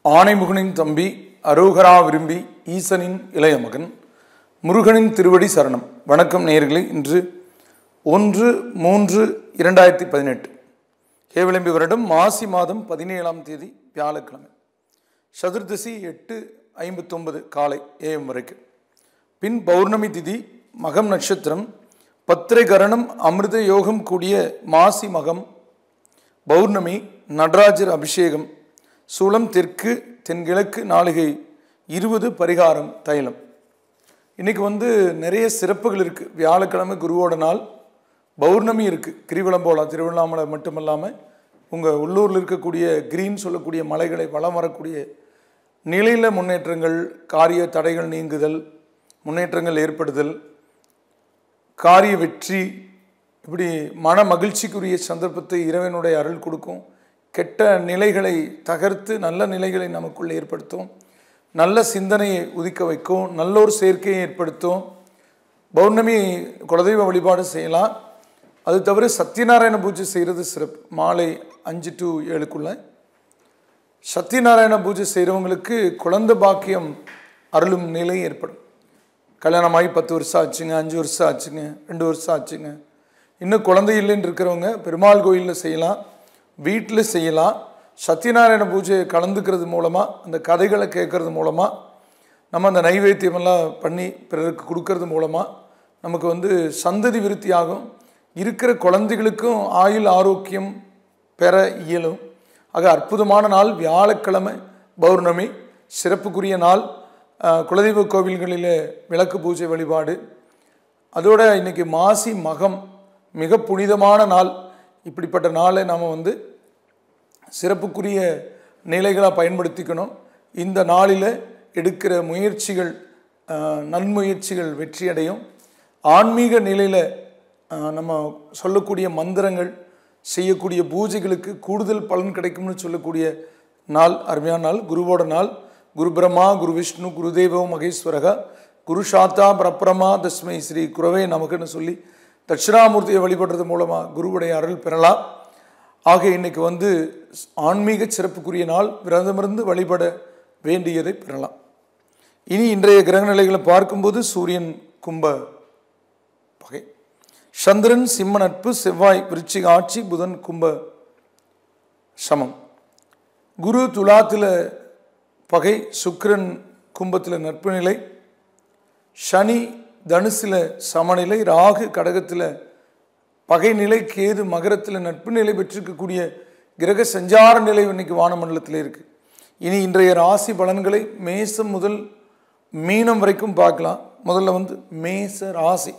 ஆனைமுகனின் தம்பி அரோகரா விரும்பி ஈசனின் இளைய மகன் முருகனின் திருவடி சரணம் வணக்கம் நேயர்களே இன்று ஒன்று மூன்று இரண்டாயிரத்தி பதினெட்டு கேவிளம்பி வருடம் மாசி மாதம் பதினேழாம் தேதி வியாழக்கிழமை சதுர்தசி எட்டு ஐம்பத்தொன்பது காலை ஏஎம் வரைக்கும் பின் பௌர்ணமி திதி மகம் நட்சத்திரம் பத்திரை கரணம் அமிர்த யோகம் கூடிய மாசி மகம் பௌர்ணமி நடராஜர் அபிஷேகம் சூலம் தெற்கு தென்கிழக்கு நாளிகை இருபது பரிகாரம் தைலம் இன்னைக்கு வந்து நிறைய சிறப்புகள் இருக்குது வியாழக்கிழமை குருவோட நாள் பௌர்ணமி இருக்குது கிரிவலம் போகலாம் திருவண்ணாமலை மட்டுமல்லாமல் உங்கள் உள்ளூரில் இருக்கக்கூடிய கிரீன் சொல்லக்கூடிய மலைகளை வளம் வரக்கூடிய நிலையில் முன்னேற்றங்கள் காரிய தடைகள் நீங்குதல் முன்னேற்றங்கள் ஏற்படுதல் காரிய வெற்றி இப்படி மன மகிழ்ச்சிக்குரிய சந்தர்ப்பத்தை இறைவனுடைய அருள் கொடுக்கும் கெட்ட நிலைகளை தகர்த்து நல்ல நிலைகளை நமக்குள் ஏற்படுத்தும் நல்ல சிந்தனையை உதிக்க வைக்கும் நல்ல ஒரு சேர்க்கையை ஏற்படுத்தும் பௌர்ணமி குலதெய்வ வழிபாடு செய்யலாம் அது தவிர சத்யநாராயண பூஜை செய்கிறது சிறப்பு மாலை அஞ்சு டு ஏழுக்குள்ள சத்யநாராயண பூஜை செய்கிறவங்களுக்கு குழந்தை பாக்கியம் அருளும் நிலை ஏற்படும் கல்யாணமாகி பத்து வருஷம் ஆச்சுங்க அஞ்சு வருஷம் ஆச்சுங்க ரெண்டு வருஷம் ஆச்சுங்க இன்னும் குழந்தை இல்லைன்னு இருக்கிறவங்க பெருமாள் கோயிலில் செய்யலாம் வீட்டில் செய்யலாம் சத்யநாராயண பூஜையை கலந்துக்கிறது மூலமாக அந்த கதைகளை கேட்கறது மூலமாக நம்ம அந்த நைவேத்தியமெல்லாம் பண்ணி பிறருக்கு கொடுக்கறது மூலமாக நமக்கு வந்து சந்ததி விருத்தியாகும் இருக்கிற குழந்தைகளுக்கும் ஆயுள் ஆரோக்கியம் பெற இயலும் ஆக அற்புதமான நாள் வியாழக்கிழமை பௌர்ணமி சிறப்புக்குரிய நாள் அஹ், குலதெய்வ கோவில்களில் விளக்கு பூஜை வழிபாடு அதோட இன்னைக்கு மாசி மகம் மிக புனிதமான நாள் இப்படிப்பட்ட நாளை நாம் வந்து சிறப்புக்குரிய நிலைகளாக பயன்படுத்திக்கணும் இந்த நாளில் எடுக்கிற முயற்சிகள் அஹ், நன்முயற்சிகள் வெற்றியடையும் ஆன்மீக நிலையில் அஹ், நம்ம சொல்லக்கூடிய மந்திரங்கள் செய்யக்கூடிய பூஜைகளுக்கு கூடுதல் பலன் கிடைக்கும்னு சொல்லக்கூடிய நாள் அருமையான நாள் குருவோட நாள் குரு பிரம்மா குரு விஷ்ணு குருதேவோ மகேஸ்வரக குரு சாத்தா பிரப்ரமா தஸ்மை ஸ்ரீ குரவே நமக்குன்னு சொல்லி தட்சிணாமூர்த்தியை வழிபடுறது மூலமாக குருவுடைய அருள் பெறலாம் ஆக இன்னைக்கு வந்து ஆன்மீக சிறப்புக்குரிய நாள் விரதமிருந்து வழிபட வேண்டியதை பெறலாம் இனி இன்றைய கிரக நிலைகளை பார்க்கும்போது சூரியன் கும்ப பகை சந்திரன் சிம்ம நட்பு செவ்வாய் விருச்சிக ஆட்சி புதன் கும்ப சமம் குரு துலாத்தில் பகை சுக்கிரன் கும்பத்தில் நட்பு நிலை சனி தனுசில் சமநிலை ராகு கடகத்தில் பகைநிலை கேது மகரத்தில் நட்பு நிலை பெற்றிருக்கக்கூடிய கிரக சஞ்சார நிலை இன்னைக்கு வானமண்டலத்தில் இருக்கு இனி இன்றைய ராசி பலன்களை மேசம் முதல் மீனம் வரைக்கும் பார்க்கலாம் முதல்ல வந்து மேச ராசி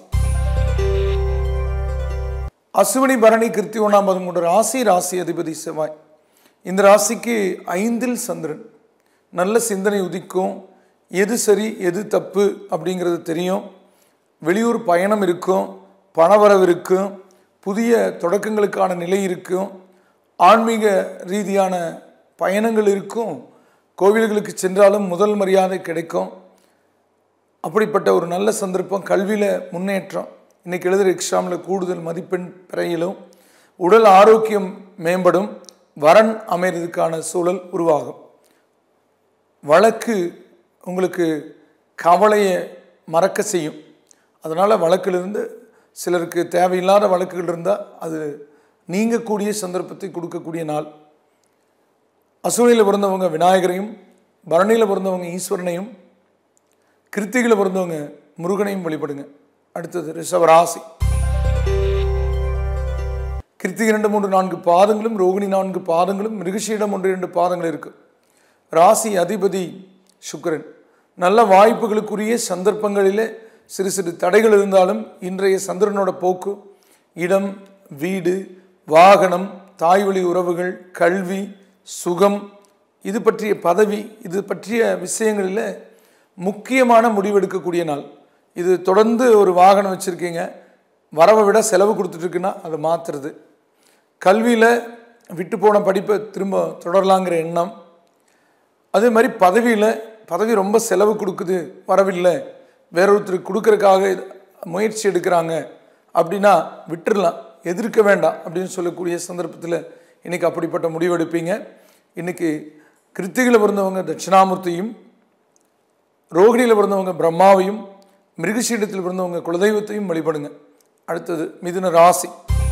அசுவினி பரணி கிருத்தி ஒன்றாம் பதம் கொண்ட ராசி ராசி அதிபதி செவ்வாய் இந்த ராசிக்கு ஐந்தில் சந்திரன் நல்ல சிந்தனை உதிக்கும் எது சரி எது தப்பு அப்படிங்கிறது தெரியும் வெளியூர் பயணம் இருக்கும் பணவரவு இருக்கும் புதிய தொடக்கங்களுக்கான நிலை இருக்கும் ஆன்மீக ரீதியான பயணங்கள் இருக்கும் கோவில்களுக்கு சென்றாலும் முதல் மரியாதை கிடைக்கும் அப்படிப்பட்ட ஒரு நல்ல சந்தர்ப்பம் கல்வியில் முன்னேற்றம் இன்றைக்கி எழுதுகிற எக்ஸாமில் கூடுதல் மதிப்பெண் பெறையிலும் உடல் ஆரோக்கியம் மேம்படும் வரன் அமைறதுக்கான சூழல் உருவாகும் வழக்கு உங்களுக்கு கவலையை மறக்க செய்யும் அதனால் வழக்கிலிருந்து சிலருக்கு தேவையில்லாத வழக்குகள் இருந்தால் அது நீங்கக்கூடிய சந்தர்ப்பத்தை கொடுக்கக்கூடிய நாள் அசூனியில் பிறந்தவங்க விநாயகரையும் பரணியில் பிறந்தவங்க ஈஸ்வரனையும் கிருத்திகையில் பிறந்தவங்க முருகனையும் வழிபடுங்க அடுத்தது ரிஷவராசி கிருத்திகை இரண்டு மூன்று நான்கு பாதங்களும் ரோகிணி நான்கு பாதங்களும் மிருகஷீடம் ஒன்று இரண்டு பாதங்கள் இருக்கு ராசி அதிபதி சுக்கிரன் நல்ல வாய்ப்புகளுக்குரிய சந்தர்ப்பங்களிலே சிறு சிறு தடைகள் இருந்தாலும் இன்றைய சந்திரனோட போக்கு இடம் வீடு வாகனம் தாய்வழி உறவுகள் கல்வி சுகம் இது பற்றிய பதவி இது பற்றிய விஷயங்களில் முக்கியமான முடிவெடுக்கக்கூடிய நாள் இது தொடர்ந்து ஒரு வாகனம் வச்சுருக்கீங்க வரவை விட செலவு கொடுத்துட்ருக்குன்னா அதை மாற்றுறது கல்வியில் விட்டு போன படிப்பை திரும்ப தொடரலாங்கிற எண்ணம் அதே மாதிரி பதவியில் பதவி ரொம்ப செலவு கொடுக்குது வரவில்லை வேற ஒருத்தருக்கு கொடுக்கறதுக்காக முயற்சி எடுக்கிறாங்க அப்படின்னா விட்டுறலாம் எதிர்க்க வேண்டாம் அப்படின்னு சொல்லக்கூடிய சந்தர்ப்பத்தில் இன்றைக்கி அப்படிப்பட்ட முடிவு எடுப்பீங்க இன்றைக்கி கிருத்திகையில் பிறந்தவங்க தட்சிணாமூர்த்தியும் ரோகிணியில் பிறந்தவங்க பிரம்மாவையும் மிருகசீடத்தில் பிறந்தவங்க குலதெய்வத்தையும் வழிபடுங்க அடுத்தது மிதுன ராசி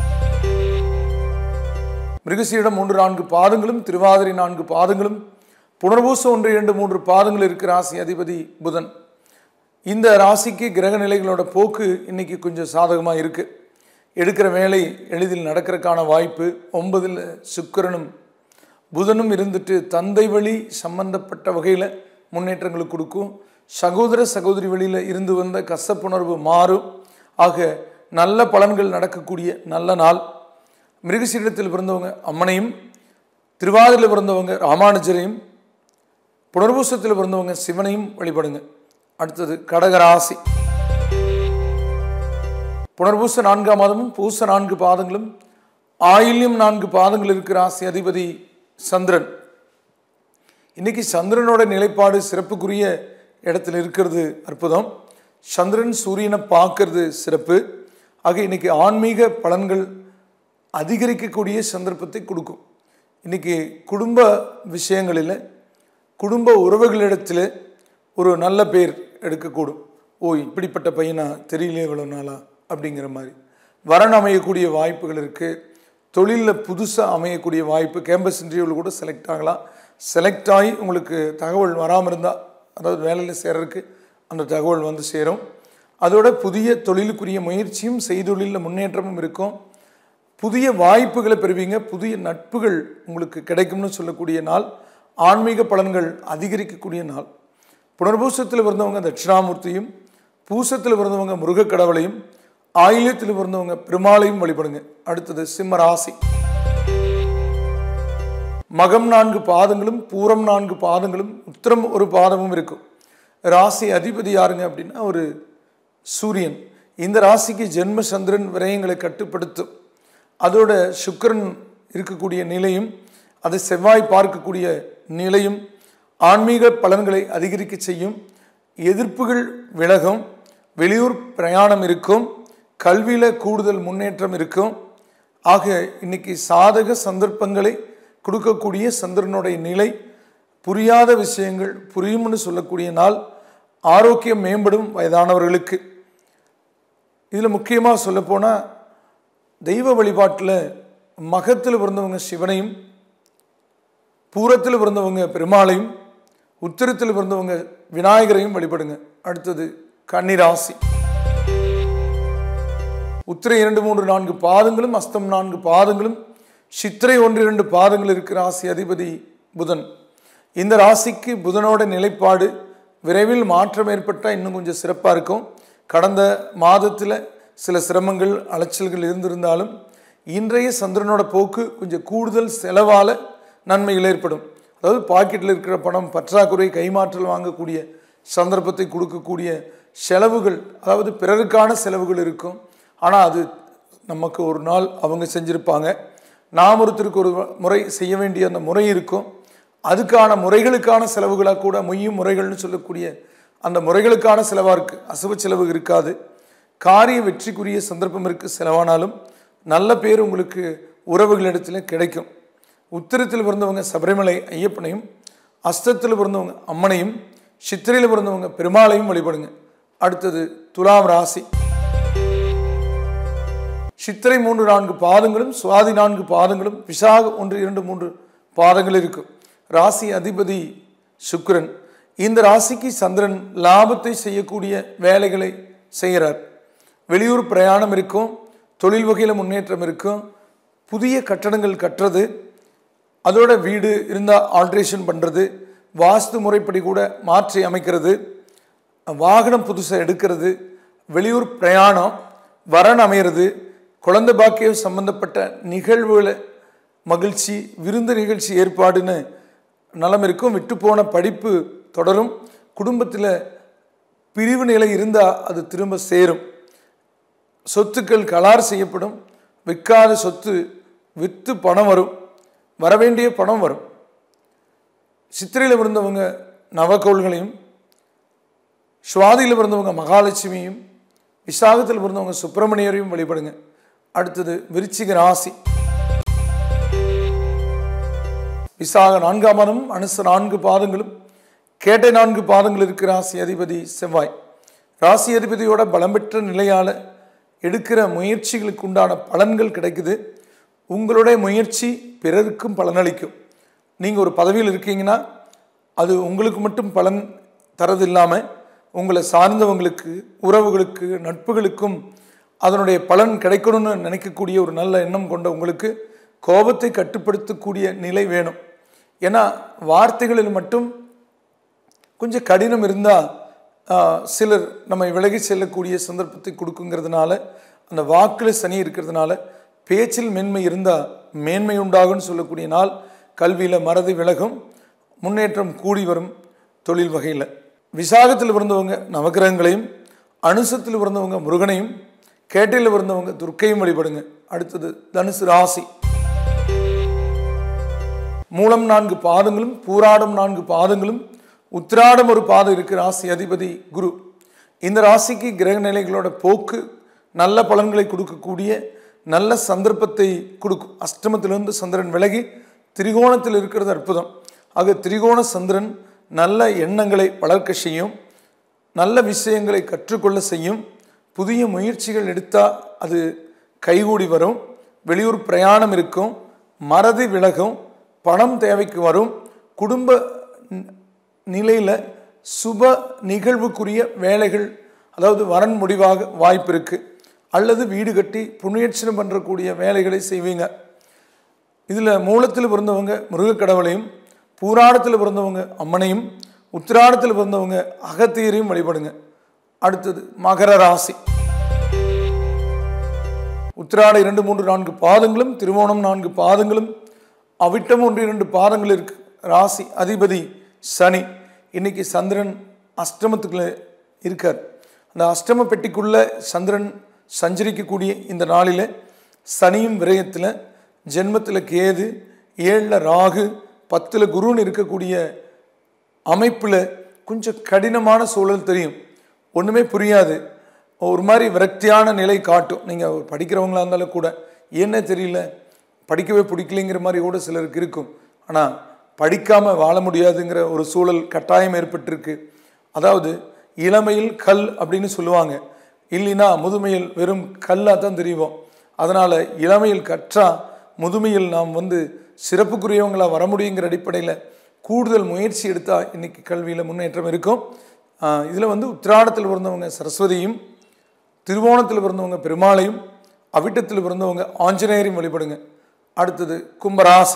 மிருகசீடம் மூன்று நான்கு பாதங்களும் திருவாதிரை நான்கு பாதங்களும் புனர்பூசம் ஒன்று இரண்டு மூன்று பாதங்கள் இருக்கிற ராசி அதிபதி புதன் இந்த ராசிக்கு கிரக நிலைகளோட போக்கு இன்னைக்கு கொஞ்சம் சாதகமாக இருக்கு எடுக்கிற வேலை எளிதில் நடக்கிறதுக்கான வாய்ப்பு ஒன்பதில் சுக்கிரனும் புதனும் இருந்துட்டு தந்தை வழி சம்பந்தப்பட்ட வகையில் முன்னேற்றங்களை கொடுக்கும் சகோதர சகோதரி வழியில் இருந்து வந்த கசப்புணர்வு மாறும் ஆக நல்ல பலன்கள் நடக்கக்கூடிய நல்ல நாள் மிருகசீடத்தில் பிறந்தவங்க அம்மனையும் திருவாதிரையில் பிறந்தவங்க ராமானுஜரையும் புனர்பூசத்தில் பிறந்தவங்க சிவனையும் வழிபடுங்க அடுத்தது கடகராசி புனர்பூச நான்காம் மாதமும் பூச நான்கு பாதங்களும் ஆயில்யம் நான்கு பாதங்கள் இருக்கிற ராசி அதிபதி சந்திரன் இன்னைக்கு சந்திரனோட நிலைப்பாடு சிறப்புக்குரிய இடத்துல இருக்கிறது அற்புதம் சந்திரன் சூரியனை பார்க்கறது சிறப்பு ஆக இன்னைக்கு ஆன்மீக பலன்கள் அதிகரிக்கக்கூடிய சந்தர்ப்பத்தை கொடுக்கும் இன்னைக்கு குடும்ப விஷயங்களில் குடும்ப உறவுகளிடத்தில் ஒரு நல்ல பேர் எடுக்கக்கூடும் ஓ இப்படிப்பட்ட பையனா தெரியலையே இவ்வளோ நாளா அப்படிங்கிற மாதிரி வரன் அமையக்கூடிய வாய்ப்புகள் இருக்குது தொழிலில் புதுசாக அமையக்கூடிய வாய்ப்பு கேம்பஸ் இன்டர்வியூவில் கூட செலக்ட் ஆகலாம் செலக்ட் ஆகி உங்களுக்கு தகவல் வராமல் இருந்தால் அதாவது வேலையில் சேர்றதுக்கு அந்த தகவல் வந்து சேரும் அதோட புதிய தொழிலுக்குரிய முயற்சியும் செய்தொழிலில் முன்னேற்றமும் இருக்கும் புதிய வாய்ப்புகளை பெறுவீங்க புதிய நட்புகள் உங்களுக்கு கிடைக்கும்னு சொல்லக்கூடிய நாள் ஆன்மீக பலன்கள் அதிகரிக்கக்கூடிய நாள் புனர்பூசத்தில் பிறந்தவங்க தட்சிணாமூர்த்தியும் பூசத்தில் பிறந்தவங்க முருகக் கடவுளையும் ஆயில்யத்தில் பிறந்தவங்க பெருமாளையும் வழிபடுங்க அடுத்தது சிம்ம ராசி மகம் நான்கு பாதங்களும் பூரம் நான்கு பாதங்களும் உத்திரம் ஒரு பாதமும் இருக்கும் ராசி அதிபதி யாருங்க அப்படின்னா ஒரு சூரியன் இந்த ராசிக்கு ஜென்ம சந்திரன் விரயங்களை கட்டுப்படுத்தும் அதோட சுக்கிரன் இருக்கக்கூடிய நிலையும் அதை செவ்வாய் பார்க்கக்கூடிய நிலையும் ஆன்மீக பலன்களை அதிகரிக்க செய்யும் எதிர்ப்புகள் விலகும் வெளியூர் பிரயாணம் இருக்கும் கல்வியில் கூடுதல் முன்னேற்றம் இருக்கும் ஆக இன்னைக்கு சாதக சந்தர்ப்பங்களை கொடுக்கக்கூடிய சந்திரனுடைய நிலை புரியாத விஷயங்கள் புரியும்னு சொல்லக்கூடிய நாள் ஆரோக்கியம் மேம்படும் வயதானவர்களுக்கு இதில் முக்கியமாக சொல்லப்போனால் தெய்வ வழிபாட்டில் மகத்தில் பிறந்தவங்க சிவனையும் பூரத்தில் பிறந்தவங்க பெருமாளையும் உத்திரத்தில் பிறந்தவங்க விநாயகரையும் வழிபடுங்க அடுத்தது கன்னிராசி உத்திரை இரண்டு மூன்று நான்கு பாதங்களும் அஸ்தம் நான்கு பாதங்களும் சித்திரை ஒன்று இரண்டு பாதங்கள் இருக்கிற ராசி அதிபதி புதன் இந்த ராசிக்கு புதனோட நிலைப்பாடு விரைவில் மாற்றம் ஏற்பட்டால் இன்னும் கொஞ்சம் சிறப்பாக இருக்கும் கடந்த மாதத்தில் சில சிரமங்கள் அலைச்சல்கள் இருந்திருந்தாலும் இன்றைய சந்திரனோட போக்கு கொஞ்சம் கூடுதல் செலவால் நன்மைகள் ஏற்படும் அதாவது பாக்கெட்டில் இருக்கிற பணம் பற்றாக்குறை கைமாற்றல் வாங்கக்கூடிய சந்தர்ப்பத்தை கொடுக்கக்கூடிய செலவுகள் அதாவது பிறருக்கான செலவுகள் இருக்கும் ஆனால் அது நமக்கு ஒரு நாள் அவங்க செஞ்சுருப்பாங்க நாம் ஒருத்தருக்கு ஒரு முறை செய்ய வேண்டிய அந்த முறை இருக்கும் அதுக்கான முறைகளுக்கான செலவுகளாக கூட மொய்யும் முறைகள்னு சொல்லக்கூடிய அந்த முறைகளுக்கான செலவாக இருக்குது அசுவ செலவு இருக்காது காரிய வெற்றிக்குரிய சந்தர்ப்பம் இருக்குது செலவானாலும் நல்ல பேர் உங்களுக்கு உறவுகளிடத்தில் கிடைக்கும் உத்திரத்தில் பிறந்தவங்க சபரிமலை ஐயப்பனையும் அஸ்தத்தில் பிறந்தவங்க அம்மனையும் சித்திரையில் பிறந்தவங்க பெருமாளையும் வழிபடுங்க அடுத்தது துலாம் ராசி சித்திரை மூன்று நான்கு பாதங்களும் சுவாதி நான்கு பாதங்களும் விசாக ஒன்று இரண்டு மூன்று பாதங்கள் இருக்கும் ராசி அதிபதி சுக்கிரன் இந்த ராசிக்கு சந்திரன் லாபத்தை செய்யக்கூடிய வேலைகளை செய்கிறார் வெளியூர் பிரயாணம் இருக்கும் தொழில் வகையில் முன்னேற்றம் இருக்கும் புதிய கட்டடங்கள் கட்டுறது அதோட வீடு இருந்தால் ஆல்ட்ரேஷன் பண்ணுறது வாஸ்து முறைப்படி கூட மாற்றி அமைக்கிறது வாகனம் புதுசாக எடுக்கிறது வெளியூர் பிரயாணம் வரன் அமையிறது குழந்தை பாக்கியம் சம்பந்தப்பட்ட நிகழ்வுகளை மகிழ்ச்சி விருந்து நிகழ்ச்சி ஏற்பாடுன்னு நலம் இருக்கும் விட்டு போன படிப்பு தொடரும் குடும்பத்தில் பிரிவு நிலை இருந்தால் அது திரும்ப சேரும் சொத்துக்கள் கலார் செய்யப்படும் விற்காத சொத்து விற்று பணம் வரும் வரவேண்டிய பணம் வரும் சித்திரையில் பிறந்தவங்க நவக்கோள்களையும் சுவாதியில் பிறந்தவங்க மகாலட்சுமியும் விசாகத்தில் பிறந்தவங்க சுப்பிரமணியரையும் வழிபடுங்க அடுத்தது விருச்சிக ராசி விசாக நான்காம் மதம் அனுச நான்கு பாதங்களும் கேட்டை நான்கு பாதங்கள் இருக்கிற ராசி அதிபதி செவ்வாய் ராசி அதிபதியோட பலம் பெற்ற நிலையால் எடுக்கிற முயற்சிகளுக்கு உண்டான பலன்கள் கிடைக்குது உங்களுடைய முயற்சி பிறருக்கும் பலனளிக்கும் நீங்கள் ஒரு பதவியில் இருக்கீங்கன்னா அது உங்களுக்கு மட்டும் பலன் தரது இல்லாமல் உங்களை சார்ந்தவங்களுக்கு உறவுகளுக்கு நட்புகளுக்கும் அதனுடைய பலன் கிடைக்கணும்னு நினைக்கக்கூடிய ஒரு நல்ல எண்ணம் கொண்ட உங்களுக்கு கோபத்தை கட்டுப்படுத்தக்கூடிய நிலை வேணும் ஏன்னா வார்த்தைகளில் மட்டும் கொஞ்சம் கடினம் இருந்தால் சிலர் நம்மை விலகி செல்லக்கூடிய சந்தர்ப்பத்தை கொடுக்குங்கிறதுனால அந்த வாக்கில் சனி இருக்கிறதுனால பேச்சில் மென்மை இருந்தால் மேன்மை உண்டாகும்னு சொல்லக்கூடிய நாள் கல்வியில் மறதி விலகும் முன்னேற்றம் கூடி வரும் தொழில் வகையில் விசாகத்தில் பிறந்தவங்க நவகிரகங்களையும் அனுசத்தில் பிறந்தவங்க முருகனையும் கேட்டையில் பிறந்தவங்க துர்க்கையும் வழிபடுங்க அடுத்தது தனுசு ராசி மூலம் நான்கு பாதங்களும் பூராடம் நான்கு பாதங்களும் உத்திராடம் ஒரு பாதம் இருக்கு ராசி அதிபதி குரு இந்த ராசிக்கு கிரக நிலைகளோட போக்கு நல்ல பலன்களை கொடுக்கக்கூடிய நல்ல சந்தர்ப்பத்தை கொடுக்கும் அஷ்டமத்திலிருந்து சந்திரன் விலகி திரிகோணத்தில் இருக்கிறது அற்புதம் ஆக திரிகோண சந்திரன் நல்ல எண்ணங்களை வளர்க்க செய்யும் நல்ல விஷயங்களை கற்றுக்கொள்ள செய்யும் புதிய முயற்சிகள் எடுத்தால் அது கைகூடி வரும் வெளியூர் பிரயாணம் இருக்கும் மறதி விலகும் பணம் தேவைக்கு வரும் குடும்ப நிலையில் சுப நிகழ்வுக்குரிய வேலைகள் அதாவது வரன் முடிவாக வாய்ப்பு இருக்குது அல்லது வீடு கட்டி புண்ணியட்சணம் பண்ணுறக்கூடிய வேலைகளை செய்வீங்க இதில் மூலத்தில் பிறந்தவங்க முருகக்கடவுளையும் பூராடத்தில் பிறந்தவங்க அம்மனையும் உத்திராடத்தில் பிறந்தவங்க அகத்தியரையும் வழிபடுங்க அடுத்தது மகர ராசி உத்திராட இரண்டு மூன்று நான்கு பாதங்களும் திருவோணம் நான்கு பாதங்களும் அவிட்டம் ஒன்று இரண்டு பாதங்கள் இருக்கு ராசி அதிபதி சனி இன்னைக்கு சந்திரன் அஷ்டமத்துக்குள்ள இருக்கார் அந்த அஷ்டம பெட்டிக்குள்ள சந்திரன் சஞ்சரிக்கக்கூடிய இந்த நாளில் சனியும் விரயத்தில் ஜென்மத்தில் கேது ஏழில் ராகு பத்தில் குருன்னு இருக்கக்கூடிய அமைப்பில் கொஞ்சம் கடினமான சூழல் தெரியும் ஒன்றுமே புரியாது ஒரு மாதிரி விரக்தியான நிலை காட்டும் நீங்கள் படிக்கிறவங்களா இருந்தாலும் கூட என்ன தெரியல படிக்கவே பிடிக்கலைங்கிற மாதிரி கூட சிலருக்கு இருக்கும் ஆனால் படிக்காமல் வாழ முடியாதுங்கிற ஒரு சூழல் கட்டாயம் ஏற்பட்டிருக்கு அதாவது இளமையில் கல் அப்படின்னு சொல்லுவாங்க இல்லைன்னா முதுமையில் வெறும் கல்லாக தான் தெரியும் அதனால் இளமையில் கற்றா முதுமையில் நாம் வந்து சிறப்புக்குரியவங்களாக வர முடியுங்கிற அடிப்படையில் கூடுதல் முயற்சி எடுத்தால் இன்றைக்கி கல்வியில் முன்னேற்றம் இருக்கும் இதில் வந்து உத்திராடத்தில் பிறந்தவங்க சரஸ்வதியும் திருவோணத்தில் பிறந்தவங்க பெருமாளையும் அவிட்டத்தில் பிறந்தவங்க ஆஞ்சநேயரையும் வழிபடுங்க அடுத்தது கும்பராசி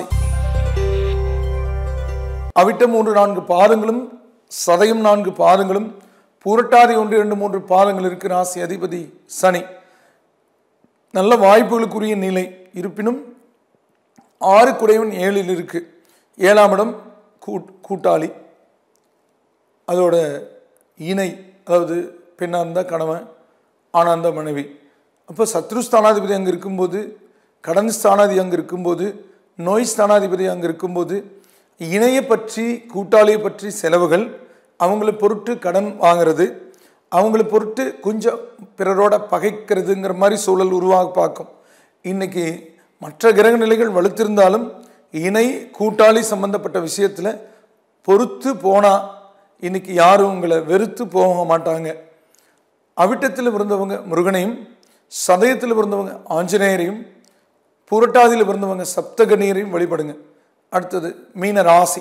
அவிட்டம் மூன்று நான்கு பாதங்களும் சதயம் நான்கு பாதங்களும் பூரட்டாதி ஒன்று இரண்டு மூன்று பாதங்கள் இருக்கு ராசி அதிபதி சனி நல்ல வாய்ப்புகளுக்குரிய நிலை இருப்பினும் ஆறு குடைவன் ஏழில் இருக்கு ஏழாம் இடம் கூட் கூட்டாளி அதோட இணை அதாவது பெண்ணாக இருந்தால் கணவன் ஆணாக இருந்தால் மனைவி அப்போ சத்ரு ஸ்தானாதிபதி அங்கே இருக்கும்போது கடன் ஸ்தானாதி அங்கே இருக்கும்போது நோய் ஸ்தானாதிபதி அங்கே இருக்கும்போது இணையை பற்றி கூட்டாளியை பற்றி செலவுகள் அவங்கள பொருட்டு கடன் வாங்கிறது அவங்கள பொருட்டு கொஞ்சம் பிறரோட பகைக்கிறதுங்கிற மாதிரி சூழல் உருவாக பார்க்கும் இன்னைக்கு மற்ற கிரக நிலைகள் வலுத்திருந்தாலும் இணை கூட்டாளி சம்பந்தப்பட்ட விஷயத்தில் பொறுத்து போனால் இன்னைக்கு யாரும் உங்களை வெறுத்து போக மாட்டாங்க அவிட்டத்தில் பிறந்தவங்க முருகனையும் சதயத்தில் பிறந்தவங்க ஆஞ்சநேயரையும் புரட்டாதியில் பிறந்தவங்க சப்தகணீரையும் வழிபடுங்க அடுத்தது மீன ராசி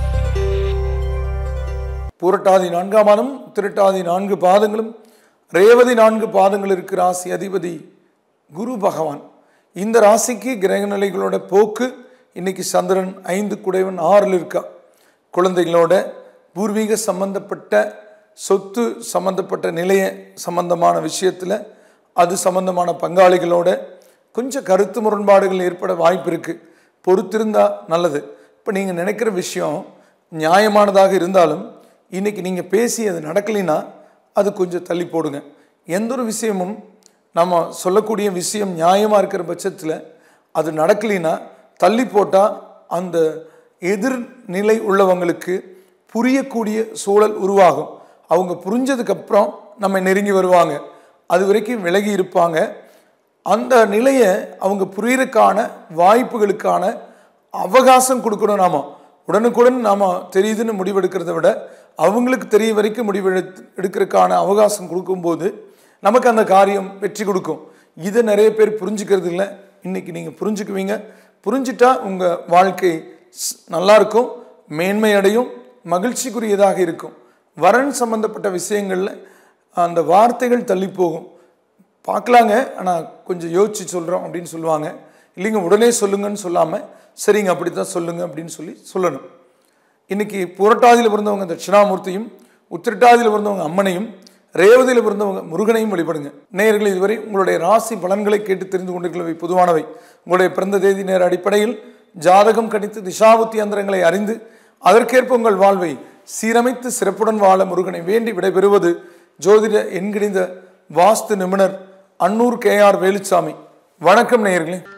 பூரட்டாதி நான்காம் மாதம் திருட்டாதி நான்கு பாதங்களும் ரேவதி நான்கு பாதங்கள் இருக்கு ராசி அதிபதி குரு பகவான் இந்த ராசிக்கு கிரக நிலைகளோட போக்கு இன்னைக்கு சந்திரன் ஐந்து குடைவன் ஆறில் இருக்கா குழந்தைகளோட பூர்வீக சம்பந்தப்பட்ட சொத்து சம்பந்தப்பட்ட நிலைய சம்பந்தமான விஷயத்தில் அது சம்பந்தமான பங்காளிகளோட கொஞ்சம் கருத்து முரண்பாடுகள் ஏற்பட வாய்ப்பு இருக்குது பொறுத்திருந்தா நல்லது இப்போ நீங்கள் நினைக்கிற விஷயம் நியாயமானதாக இருந்தாலும் இன்றைக்கி நீங்கள் பேசி அது நடக்கலைன்னா அது கொஞ்சம் தள்ளி போடுங்க எந்த ஒரு விஷயமும் நம்ம சொல்லக்கூடிய விஷயம் நியாயமாக இருக்கிற பட்சத்தில் அது நடக்கலைன்னா தள்ளி போட்டால் அந்த எதிர்நிலை உள்ளவங்களுக்கு புரியக்கூடிய சூழல் உருவாகும் அவங்க புரிஞ்சதுக்கப்புறம் நம்ம நெருங்கி வருவாங்க அது வரைக்கும் விலகி இருப்பாங்க அந்த நிலையை அவங்க புரியறதுக்கான வாய்ப்புகளுக்கான அவகாசம் கொடுக்கணும் நாம உடனுக்குடன் நாம் தெரியுதுன்னு முடிவெடுக்கிறத விட அவங்களுக்கு தெரிய வரைக்கும் முடிவு எடுக்கிறதுக்கான அவகாசம் கொடுக்கும்போது நமக்கு அந்த காரியம் வெற்றி கொடுக்கும் இதை நிறைய பேர் புரிஞ்சுக்கிறது இல்லை இன்னைக்கு நீங்கள் புரிஞ்சுக்குவீங்க புரிஞ்சிட்டா உங்கள் வாழ்க்கை ஸ்- நல்லா இருக்கும் மேன்மை அடையும் மகிழ்ச்சிக்குரியதாக இருக்கும் வரன் சம்பந்தப்பட்ட விஷயங்களில் அந்த வார்த்தைகள் தள்ளி போகும் பார்க்கலாங்க ஆனால் கொஞ்சம் யோசிச்சு சொல்கிறோம் அப்படின்னு சொல்லுவாங்க இல்லைங்க உடனே சொல்லுங்கன்னு சொல்லாமல் சரிங்க அப்படி தான் சொல்லுங்க அப்படின்னு சொல்லி சொல்லணும் இன்னைக்கு புரட்டாதியில் பிறந்தவங்க தட்சிணாமூர்த்தியும் உத்திரட்டாதியில் பிறந்தவங்க அம்மனையும் ரேவதியில் பிறந்தவங்க முருகனையும் வழிபடுங்க நேயர்கள் இதுவரை உங்களுடைய ராசி பலன்களை கேட்டு தெரிந்து கொண்டிருக்கிறவை பொதுவானவை உங்களுடைய பிறந்த தேதி நேர அடிப்படையில் ஜாதகம் கணித்து திசாபுத்தி அந்தரங்களை அறிந்து அதற்கேற்ப உங்கள் வாழ்வை சீரமைத்து சிறப்புடன் வாழ முருகனை வேண்டி விடைபெறுவது ஜோதிட எண்கிணிந்த வாஸ்து நிபுணர் அன்னூர் கே ஆர் வேலுச்சாமி வணக்கம் நேயர்களே